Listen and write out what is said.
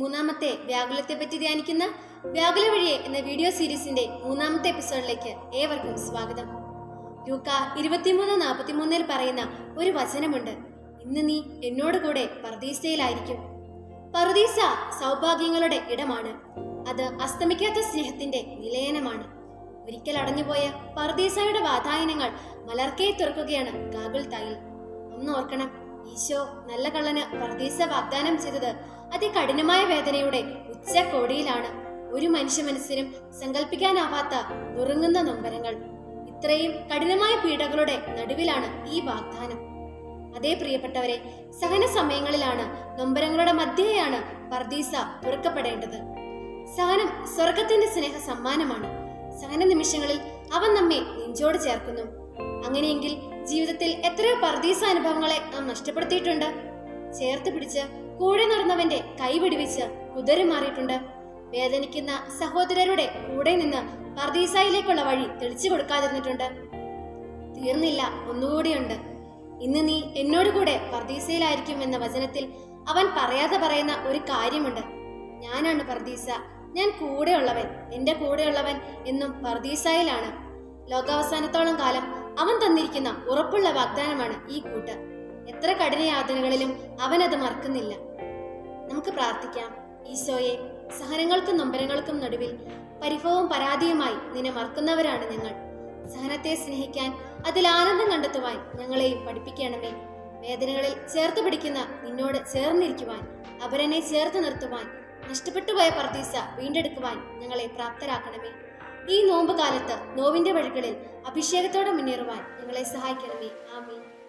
മൂന്നാമത്തെ വ്യാകുലത്തെ പറ്റി ധ്യാനിക്കുന്ന വ്യാകുല വഴിയെ എന്ന വീഡിയോ സീരീസിന്റെ മൂന്നാമത്തെ എപ്പിസോഡിലേക്ക് ഏവർക്കും സ്വാഗതം ലൂക്ക ഇരുപത്തിമൂന്ന് നാൽപ്പത്തിമൂന്നിൽ പറയുന്ന ഒരു വചനമുണ്ട് ഇന്ന് നീ എന്നോട് കൂടെ പർദീസയിലായിരിക്കും പർദീസ സൗഭാഗ്യങ്ങളുടെ ഇടമാണ് അത് അസ്തമിക്കാത്ത സ്നേഹത്തിന്റെ നിലയനമാണ് ഒരിക്കൽ അടഞ്ഞുപോയ പർദീസയുടെ വാതായനങ്ങൾ മലർക്കെ തുറക്കുകയാണ് ഗാഗുൽ തായിൽ ഒന്ന് ഓർക്കണം ഈശോ നല്ല കള്ളന് പർദീസ വാഗ്ദാനം ചെയ്തത് അതികഠിനമായ വേദനയുടെ ഉച്ചകോടിയിലാണ് ഒരു മനുഷ്യ മനസ്സിനും സങ്കല്പിക്കാനാവാത്ത നുറുങ്ങുന്ന നൊമ്പരങ്ങൾ ഇത്രയും കഠിനമായ പീഡകളുടെ നടുവിലാണ് ഈ വാഗ്ദാനം അതേ പ്രിയപ്പെട്ടവരെ സഹന സമയങ്ങളിലാണ് നൊമ്പരങ്ങളുടെ മധ്യയാണ് പർദീസ തുറക്കപ്പെടേണ്ടത് സഹനം സ്വർഗത്തിന്റെ സ്നേഹ സമ്മാനമാണ് സഹന നിമിഷങ്ങളിൽ അവൻ നമ്മെ നെഞ്ചോട് ചേർക്കുന്നു അങ്ങനെയെങ്കിൽ ജീവിതത്തിൽ എത്രയോ പർദീസ അനുഭവങ്ങളെ നാം നഷ്ടപ്പെടുത്തിയിട്ടുണ്ട് ചേർത്ത് പിടിച്ച് കൂടെ നടന്നവന്റെ കൈ പിടിവിച്ച് കുതിരി മാറിയിട്ടുണ്ട് വേദനിക്കുന്ന സഹോദരരുടെ കൂടെ നിന്ന് പർദീസായിലേക്കുള്ള വഴി തെളിച്ചു കൊടുക്കാതിരുന്നിട്ടുണ്ട് തീർന്നില്ല ഒന്നുകൂടിയുണ്ട് ഇന്ന് നീ എന്നോട് കൂടെ പർദീസയിലായിരിക്കും എന്ന വചനത്തിൽ അവൻ പറയാതെ പറയുന്ന ഒരു കാര്യമുണ്ട് ഞാനാണ് പർദീസ ഞാൻ കൂടെയുള്ളവൻ എന്റെ കൂടെയുള്ളവൻ എന്നും പർദീസായിലാണ് ലോകാവസാനത്തോളം കാലം അവൻ തന്നിരിക്കുന്ന ഉറപ്പുള്ള വാഗ്ദാനമാണ് ഈ കൂട്ട് എത്ര കഠിന യാതനകളിലും അവൻ അത് മറക്കുന്നില്ല നമുക്ക് പ്രാർത്ഥിക്കാം ഈശോയെ സഹനങ്ങൾക്കും നൊമ്പരങ്ങൾക്കും നടുവിൽ പരിഭവവും പരാതിയുമായി നിന്നെ മറക്കുന്നവരാണ് ഞങ്ങൾ സഹനത്തെ സ്നേഹിക്കാൻ അതിൽ ആനന്ദം കണ്ടെത്തുവാൻ ഞങ്ങളെയും പഠിപ്പിക്കണമേ വേദനകളിൽ ചേർത്ത് പിടിക്കുന്ന നിന്നോട് ചേർന്നിരിക്കുവാൻ അവരനെ ചേർത്ത് നിർത്തുവാൻ നഷ്ടപ്പെട്ടുപോയ പർദീസ വീണ്ടെടുക്കുവാൻ ഞങ്ങളെ പ്രാപ്തരാക്കണമേ ഈ നോമ്പ് കാലത്ത് നോവിന്റെ വഴികളിൽ അഭിഷേകത്തോടെ മുന്നേറുവാൻ ഞങ്ങളെ സഹായിക്കണമേ ആമീൻ